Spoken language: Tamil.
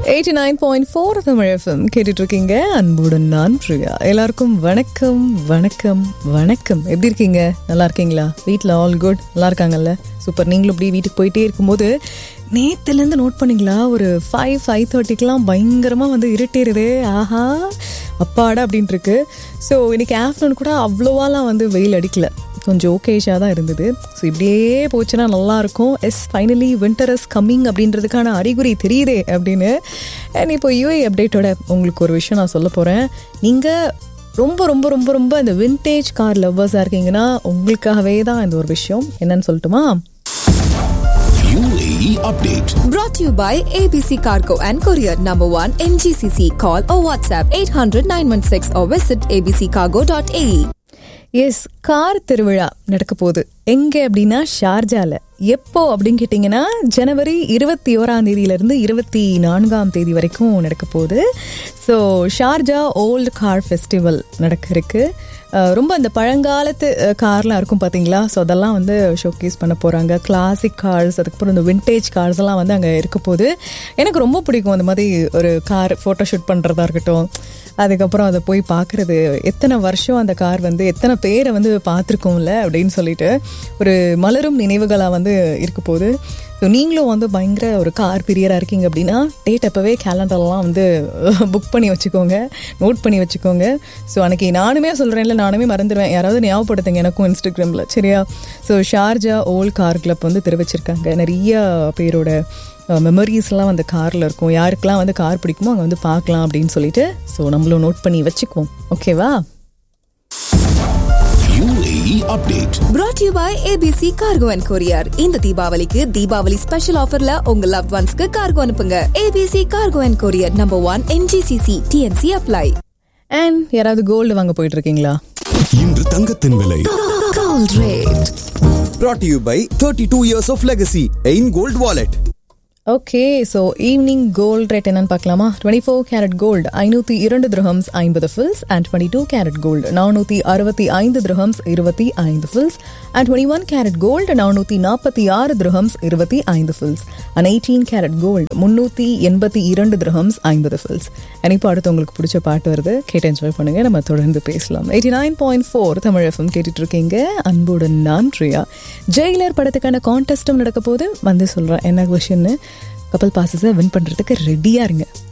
Eighty nine point four Tamil FM கேட்டுட்டு இருக்கீங்க அன்புடன் நான் பிரியா எல்லாருக்கும் வணக்கம் வணக்கம் வணக்கம் எப்படி இருக்கீங்க நல்லா இருக்கீங்களா வீட்டில் ஆல் குட் நல்லா இருக்காங்கல்ல சூப்பர் நீங்களும் இப்படி வீட்டுக்கு போயிட்டே இருக்கும்போது நேத்துலேருந்து நோட் பண்ணீங்களா ஒரு ஃபைவ் ஃபைவ் தேர்ட்டிக்கெலாம் பயங்கரமாக வந்து இருட்டிடுதே ஆஹா அப்பாடா அப்படின்ட்டு இருக்கு ஸோ இன்னைக்கு ஆஃப்டர்நூன் கூட அவ்வளோவாலாம் வந்து வெயில் அடிக்கல கொஞ்சம் ஓகேஷாக தான் இருந்தது ஸோ இப்படியே போச்சுன்னா நல்லாயிருக்கும் yes finally winter is coming அப்படின்றதுக்கான அறிகுறி தெரியுதே அப்படின்னு அண்ட் இப்போ யூஏ அப்டேட்டோட உங்களுக்கு ஒரு விஷயம் நான் சொல்ல போகிறேன் நீங்கள் ரொம்ப ரொம்ப ரொம்ப ரொம்ப இந்த வின்டேஜ் கார் லவ்வர்ஸாக இருக்கீங்கன்னா உங்களுக்காகவே தான் இந்த ஒரு விஷயம் என்னன்னு சொல்லட்டுமா UAE update. Brought to you by ABC Cargo and Courier Number 1 MGCC. Call or WhatsApp 800 916 or visit abccargo.ae. Yes car திருவிழா நடக்க போகுது எங்க அப்படின்னா ஷார்ஜால எப்போ அப்படின்னு கேட்டிங்கன்னா ஜனவரி இருபத்தி ஓராம் தேதியிலிருந்து இருபத்தி நான்காம் தேதி வரைக்கும் நடக்க போகுது so Sharjah old car festival நடக்க இருக்கு அஹ் ரொம்ப இந்த பழங்காலத்து அஹ், கார்லாம் இருக்கும் பார்த்தீங்களா ஸோ அதெல்லாம் வந்து ஷோகேஸ் பண்ண போகிறாங்க கிளாசிக் கார்ஸ் அதுக்கப்புறம் இந்த விண்டேஜ் கார்ஸ் எல்லாம் வந்து அங்கே இருக்க போகுது எனக்கு ரொம்ப பிடிக்கும் அந்த மாதிரி ஒரு கார் ஃபோட்டோ ஷூட் பண்ணுறதா இருக்கட்டும் அதுக்கப்புறம் அதை போய் பார்க்குறது எத்தனை வருஷம் அந்த கார் வந்து எத்தனை பேரை வந்து பார்த்துருக்கோம்ல அப்படின்னு சொல்லிட்டு ஒரு மலரும் நினைவுகளாக வந்து இருக்க போகுது ஸோ நீங்களும் வந்து பயங்கர ஒரு கார் பிரியராக இருக்கீங்க அப்படின்னா டேட் அப்போவே கேலண்டர்லாம் வந்து புக் பண்ணி வச்சுக்கோங்க நோட் பண்ணி வச்சுக்கோங்க ஸோ அன்னைக்கு நானுமே சொல்கிறேன்ல நானுமே மறந்துடுவேன் யாராவது ஞாபகப்படுத்துங்க எனக்கும் இன்ஸ்டாகிராமில் சரியா so Sharjah old car club வந்து தெரிவிச்சிருக்காங்க நிறைய பேரோட மெமரிஸ்லாம் அந்த காரில் இருக்கும் யாருக்கெல்லாம் வந்து கார் பிடிக்குமோ அங்கே வந்து பார்க்கலாம் அப்படின்னு சொல்லிட்டு ஸோ நம்மளும் நோட் பண்ணி வச்சுக்குவோம் ஓகேவா UAE update. Brought to you by ABC Cargo and Courier. இந்த தீபாவளிக்கு தீபாவளி ஸ்பெஷல் ஆஃபர்ல உங்க லவ் ஒன்ஸ்க்கு கார்கோ அனுப்புங்க ABC Cargo and Courier Number 1 MGCC. TNC apply. And யாராவது கோல்டு வாங்க போயிட்டு இருக்கீங்களா இன்று தங்கத்தின் விலை Gold rate. brought to you by 32 years of legacy in gold wallet okay so evening gold rate என்னன்னு பார்க்கலாமா டுவெண்ட்டி ஃபோர் கேரட் கோல்டு ஐநூற்றி இரண்டு திரஹம்ஸ் ஐம்பது fils and twenty two carat gold நானூற்றி அறுபத்தி ஐந்து திரஹம்ஸ் இருபத்தி ஐந்து fils and twenty one carat gold நானூற்றி நாற்பத்தி ஆறு திரஹம்ஸ் இருபத்தி ஐந்து fils and eighteen carat gold முந்நூற்றி எண்பத்தி இரண்டு திரஹம்ஸ் ஐம்பது ஃபில்ஸ் அண்ட் இப்போ அடுத்து உங்களுக்கு பிடிச்ச பாட்டு வருது கேட்டு என்ஜாய் பண்ணுங்க நம்ம தொடர்ந்து பேசலாம் eighty nine point four Tamil FM கேட்டுட்டு இருக்கீங்க அன்புடன் நான் பிரியா ஜெயிலர் படத்துக்கான கான்டெஸ்ட்டும் நடக்க போது வந்து சொல்கிறேன் என்ன கொஷின்னு கப்பல் பாசஸை வின் பண்ணுறதுக்கு ரெடியாக இருங்க